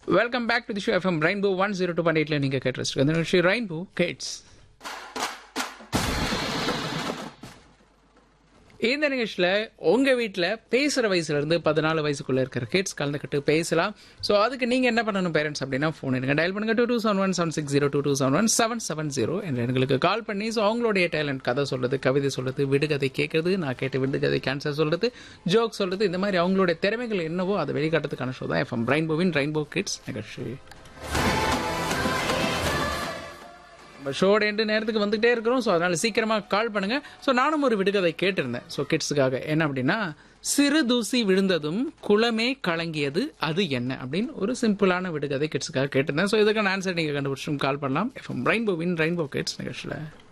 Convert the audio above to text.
welcome back to the show F M rainbow one zero two point எயிட்ல நீங்க கேட்டு இந்த நிகழ்ச்சி ரெயின்போ கேட்ஸ் இந்த நிகழ்ச்சியில் உங்கள் வீட்டில் பேசுகிற வயசுலேருந்து பதினாலு வயசுக்குள்ளே இருக்கிற கிட்ஸ் கலந்துக்கிட்டு பேசலாம் ஸோ அதுக்கு நீங்கள் என்ன பண்ணணும் பேரண்ட்ஸ் அப்படின்னா ஃபோன் எடுங்க டயல் பண்ணுங்க two two seven one seven six zero two two seven one seven seven zero என்ற எங்களுக்கு கால் பண்ணி ஸோ அவங்களுடைய டேலண்ட் கதை சொல்கிறது கவிதை சொல்கிறது விடுகதை கேட்குறது நான் கேட்டு விடுகதை கேன்சர் சொல்கிறது ஜோக் சொல்கிறது இந்த மாதிரி அவங்களுடைய திறமைகள் என்னவோ அதை வெளிக்காட்டுறதுக்கான ஷோ தான் எஃப்எம் ரெயின்போவின் ரெயின்போ கிட்ஸ் நிகழ்ச்சி நம்ம ஷோட எண்டு நேரத்துக்கு வந்துகிட்டே இருக்கிறோம் ஸோ அதனால சீக்கிரமாக கால் பண்ணுங்க ஸோ நானும் ஒரு விடுகதை கேட்டிருந்தேன் ஸோ கிட்ஸுக்காக என்ன அப்படின்னா சிறு தூசி விழுந்ததும் குளமே கலங்கியது அது என்ன அப்படின்னு ஒரு சிம்பிளான விடுகதை கிட்ஸுக்காக கேட்டிருந்தேன் ஸோ இதுக்கான ஆன்சர் நீங்கள் கண்டுபிடிச்சும் கால் பண்ணலாம் எஃப்எம் ரெயின்போ வின் ரெயின்போ கிட்ஸ் நிகழ்ச்சியில்